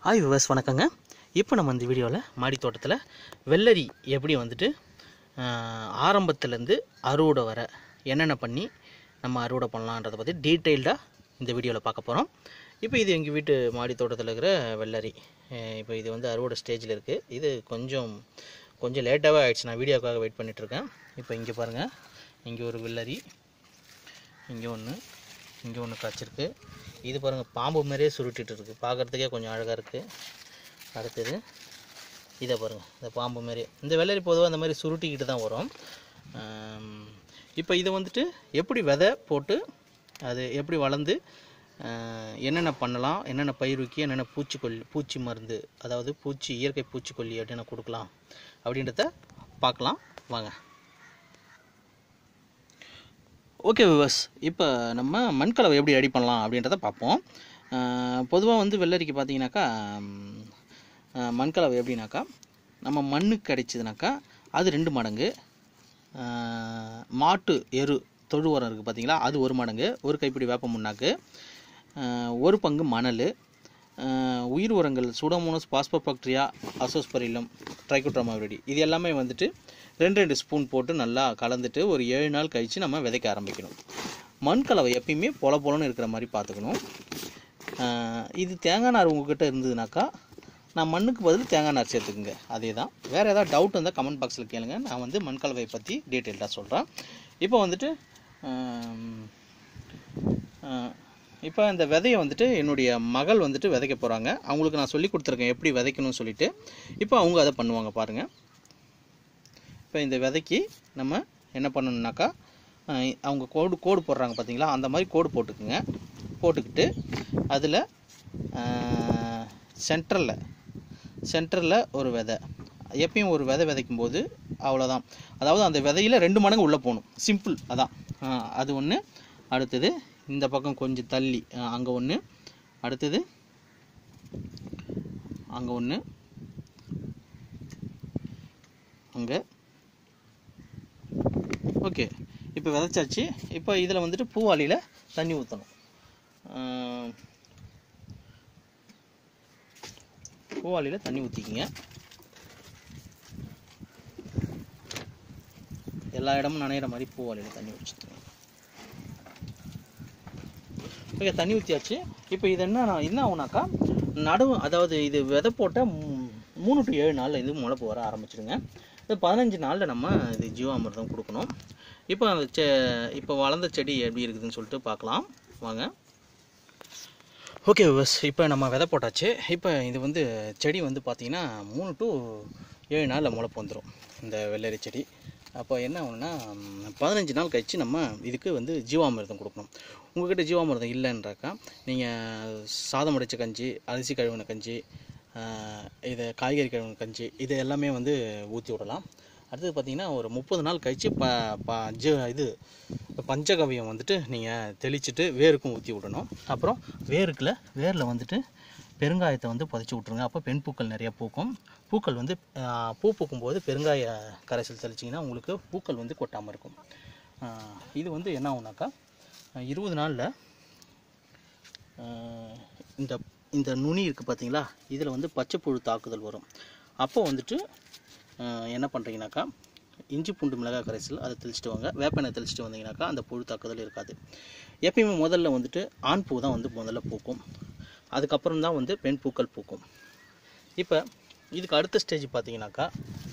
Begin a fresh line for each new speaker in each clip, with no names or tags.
Hi விவஸ் வணக்கங்க இப்போ நம்ம இந்த வீடியோவில் மாடி தோட்டத்தில் வெள்ளரி எப்படி வந்துட்டு ஆரம்பத்துலேருந்து அறுவடை வர என்னென்ன பண்ணி நம்ம அறுவடை பண்ணலான்றதை பற்றி டீட்டெயில்டாக இந்த வீடியோவில் பார்க்க போகிறோம் இப்போ இது எங்கள் வீட்டு மாடி தோட்டத்தில் இருக்கிற வெள்ளரி அஹ் இப்போ இது வந்து அறுவடை ஸ்டேஜில் இருக்குது இது கொஞ்சம் கொஞ்சம் லேட்டாகவே ஆயிடுச்சு நான் வீடியோக்காக வெயிட் பண்ணிகிட்ருக்கேன் இப்போ இங்கே பாருங்கள் இங்கே ஒரு வெள்ளரி இங்கே ஒன்று இங்கே ஒன்று காய்ச்சிருக்கு இது பாருங்கள் பாம்பு மாதிரியே சுருட்டிட்டு இருக்குது பார்க்குறதுக்கே கொஞ்சம் அழகாக இருக்குது அடுத்தது இதை பாருங்கள் இந்த பாம்பு மாரி இந்த வெள்ளரி பொதுவாக அந்த மாதிரி சுருட்டிக்கிட்டு தான் வரும் ஆம், இப்போ இதை வந்துட்டு எப்படி விதை போட்டு அது எப்படி வளர்ந்து ஆஹ், என்னென்ன பண்ணலாம் என்னென்ன பயிருக்கு என்னென்ன பூச்சிக்கொல்லி பூச்சி மருந்து அதாவது பூச்சி இயற்கை பூச்சிக்கொல்லி என்னென்ன கொடுக்கலாம் அப்படின்றத பார்க்கலாம் வாங்க ஓகே விவஸ் இப்போ நம்ம மண்கலவை எப்படி ரெடி பண்ணலாம் அப்படின்றத பார்ப்போம் பொதுவாக வந்து வெள்ளரிக்கு பார்த்தீங்கன்னாக்கா ம், அஹ், மண்கலவை எப்படின்னாக்கா நம்ம மண்ணுக்கு கிடைச்சதுனாக்கா அது ரெண்டு மடங்கு அஹ், மாட்டு எரு தொழு உரம் இருக்குது பார்த்தீங்களா அது ஒரு மடங்கு ஒரு கைப்பிடி வேப்ப முன்னாக்கு அஹ், ஒரு பங்கு மணல் அஹ், உயிர் உரங்கள் சூடோமோனஸ் பாஸ்போபாக்டீரியா அசோஸ்பரிலம் ட்ரைகோட்ராமாவிரடி இது எல்லாமே வந்துட்டு ரெண்டு ரெண்டு ஸ்பூன் போட்டு நல்லா கலந்துட்டு ஒரு ஏழு நாள் கழித்து நம்ம விதைக்க ஆரம்பிக்கணும் மண் கலவை எப்பயுமே பொல பொலன்னு இருக்கிற மாதிரி பார்த்துக்கணும் அஹ், இது தேங்காய் நார் உங்ககிட்ட இருந்ததுனாக்கா நான் மண்ணுக்கு பதில் தேங்காய் நார் சேர்த்துக்குங்க அதே தான் வேறு ஏதாவது டவுட் இருந்தால் கமெண்ட் பாக்ஸில் கேளுங்க நான் வந்து மண் கலவையை பற்றி டீட்டெயில்டாக சொல்கிறேன் இப்போ வந்துட்டு ஆம், ஆஹ், இப்போ இந்த விதையை வந்துட்டு என்னுடைய மகள் வந்துட்டு விதைக்க போகிறாங்க அவங்களுக்கு நான் சொல்லி கொடுத்துருக்கேன் எப்படி விதைக்கணும்னு சொல்லிட்டு இப்போ அவங்க அதை பண்ணுவாங்க பாருங்கள் இப்போ இந்த விதைக்கு நம்ம என்ன பண்ணணும்னாக்கா ஆஹ், அவங்க கோடு கோடு போடுறாங்க பார்த்தீங்களா அந்த மாதிரி கோடு போட்டுக்குங்க போட்டுக்கிட்டு அதில் சென்டரில் சென்டரில் ஒரு விதை எப்பயும் ஒரு விதை விதைக்கும் போது அவ்வளோதான் அதாவது அந்த விதையில் ரெண்டு மடங்கு உள்ளே போகணும் சிம்பிள் அதான் ஆஹ், அது ஒன்று அடுத்தது இந்த பக்கம் கொஞ்சம் தள்ளி அங்கே ஒன்று அடுத்தது அங்கே ஒன்று அங்கே ஓகே இப்போ விதைச்சாச்சு இப்போ இதில் வந்துட்டு பூவாளியில் தண்ணி ஊற்றணும் பூவாளியில் தண்ணி ஊற்றிக்கிங்க எல்லா இடமும் நனையிற மாதிரி பூவாளியில் தண்ணி ஊற்றிக்கணும் ஓகே தண்ணி ஊற்றியாச்சு இப்போ இது என்ன என்ன ஆகுனாக்கா நடுவு அதாவது இது விதை போட்ட மூ- மூணு டு ஏழு நாளில் இது முளைப்பு வர ஆரம்பிச்சிடுங்க இது பதினஞ்சு நாளில் நம்ம இது ஜீவாமிர்தம் கொடுக்கணும் இப்போ அந்த செ இப்போ வளர்ந்த செடி எப்படி இருக்குதுன்னு சொல்லிட்டு பார்க்கலாம் வாங்க ஓகே விவஸ் இப்போ நம்ம விதை போட்டாச்சு இப்போ இது வந்து செடி வந்து பார்த்திங்கன்னா மூணு டு ஏழு நாளில் முளைப்பு வந்துடும் இந்த வெள்ளரி செடி அப்போ என்ன ஆகும்னா ம், பதினஞ்சு நாள் கழித்து நம்ம இதுக்கு வந்து ஜீவாமிர்தம் கொடுக்கணும் உங்ககிட்ட ஜீவாமிர்தம் இல்லைன்றாக்கா நீங்கள் சாதம் அடித்த கஞ்சி அரிசி கழுவின கஞ்சி ஆஹ், இது காய்கறி கழுவின கஞ்சி இது எல்லாமே வந்து ஊற்றி விடலாம் அடுத்தது பார்த்தீங்கன்னா ஒரு முப்பது நாள் கழித்து ப ப ஜ இது பஞ்சகவியம் வந்துட்டு நீங்கள் தெளிச்சிட்டு வேருக்கும் ஊற்றி விடணும் அப்புறம் வேருக்குல வேரில் வந்துட்டு பெருங்காயத்தை வந்து புதைச்சி விட்ருங்க அப்போ பெண் பூக்கள் நிறைய பூக்கும் பூக்கள் வந்து ஆஹ், பூ பூக்கும்போது பெருங்காய கரைசல் தெளிச்சிங்கன்னா உங்களுக்கு பூக்கள் வந்து கொட்டாமல் இருக்கும் ஆஹ், இது வந்து என்ன ஆகுனாக்கா ஆஹ், இருபது நாளில் இந்த இந்த நுனி இருக்குது பார்த்தீங்களா இதில் வந்து பச்சை புழு தாக்குதல் வரும் அப்போ வந்துட்டு ஆஹ், என்ன பண்ணுறீங்கனாக்கா இஞ்சி பூண்டு மிளகாய் கரைசல் அதை தெளிச்சிட்டு வாங்க வேப்பெண்ணெய் தெளிச்சிட்டு வந்தீங்கன்னாக்கா அந்த புழு தாக்குதல் இருக்காது எப்பயுமே முதல்ல வந்துட்டு ஆண் பூ தான் வந்து முதல்ல பூக்கும் அதுக்கப்புறம் தான் வந்து பெண் பூக்கள் பூக்கும் இப்போ இதுக்கு அடுத்த ஸ்டேஜ் பார்த்தீங்கன்னாக்கா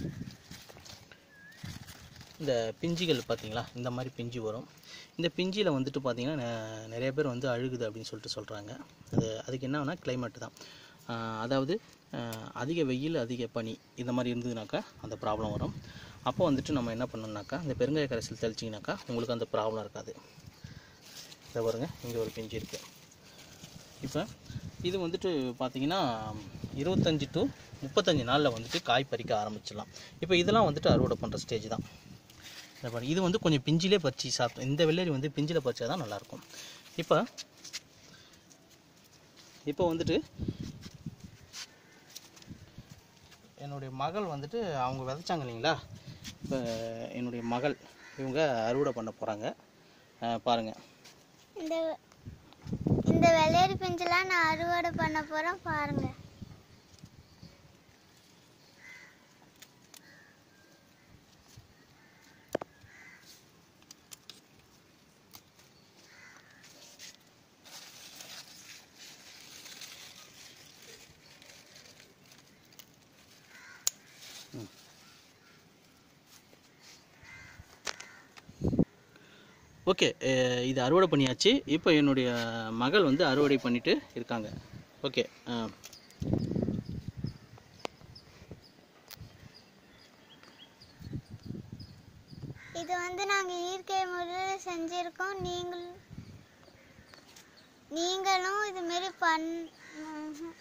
இந்த பிஞ்சுகள் பார்த்தீங்களா இந்த மாதிரி பிஞ்சு வரும் இந்த பிஞ்சில் வந்துட்டு பார்த்தீங்கன்னா நெ- நிறைய பேர் வந்து அழுகுது அப்படின்னு சொல்லிட்டு சொல்கிறாங்க அது அதுக்கு என்னன்னா climate தான் ஆஹ் அதாவது ஆஹ் அதிக வெயில் அதிக பனி இந்த மாதிரி இருந்ததுனாக்கா அந்த ப்ராப்ளம் வரும் அப்போ வந்துட்டு நம்ம என்ன பண்ணணும்னாக்கா இந்த பெருங்காய கரைசல் தெளிச்சிங்கனாக்கா உங்களுக்கு அந்த ப்ராப்ளம் இருக்காது இதை பாருங்க இங்கே ஒரு பிஞ்சு இருக்குது இப்போ இது வந்துட்டு பார்த்தீங்கன்னா இருபத்தஞ்சி டு முப்பத்தஞ்சு நாளில் வந்துட்டு காய் பறிக்க ஆரம்பிச்சிடலாம் இப்போ இதெல்லாம் வந்துட்டு அறுவடை பண்ணுற ஸ்டேஜ் தான் இதை பாருங்க இது வந்து கொஞ்சம் பிஞ்சிலே பறிச்சு சாப்பிட்டோம் இந்த வெள்ளரி வந்து பிஞ்சில் பறிச்சா தான் நல்லாயிருக்கும் இப்போ இப்போ வந்துட்டு என்னுடைய மகள் வந்துட்டு அவங்க விதைச்சாங்க இல்லைங்களா இப்போ என்னுடைய மகள் இவங்க அறுவடை பண்ண போகிறாங்க பாருங்கள்
இந்த இந்த வெள்ளரி பிஞ்செல்லாம் நான் அறுவடை பண்ண போறேன் பாருங்க
ஓகே அஹ் இது அறுவடை பண்ணியாச்சு இப்போ என்னுடைய மகள் வந்து அறுவடை பண்ணிட்டு இருக்காங்க ஓகே ஆ
இது வந்து நாங்கள் இயற்கை முறையில் செஞ்சுருக்கோம் நீங்கள் நீங்களும் இது மாரி பண் ம்ஹும்.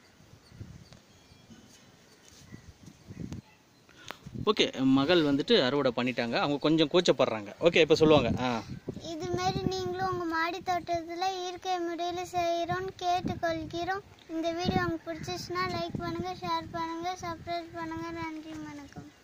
ஓகே மகள் வந்துட்டு அறுவடை பண்ணிட்டாங்க அவங்க கொஞ்சம் கூச்சப்படுறாங்க ஓகே இப்போ சொல்லுவாங்க ஆ
இது மாரி நீங்களும் உங்கள் மாடி தோட்டத்தில் இயற்கை முறையில் செய்கிறோன்னு கேட்டுக்கொள்கிறோம் இந்த வீடியோ உங்களுக்கு பிடிச்சிச்சுன்னா லைக் பண்ணுங்கள் ஷேர் பண்ணுங்கள் சப்ஸ்கிரைப் பண்ணுங்கள் நன்றி வணக்கம்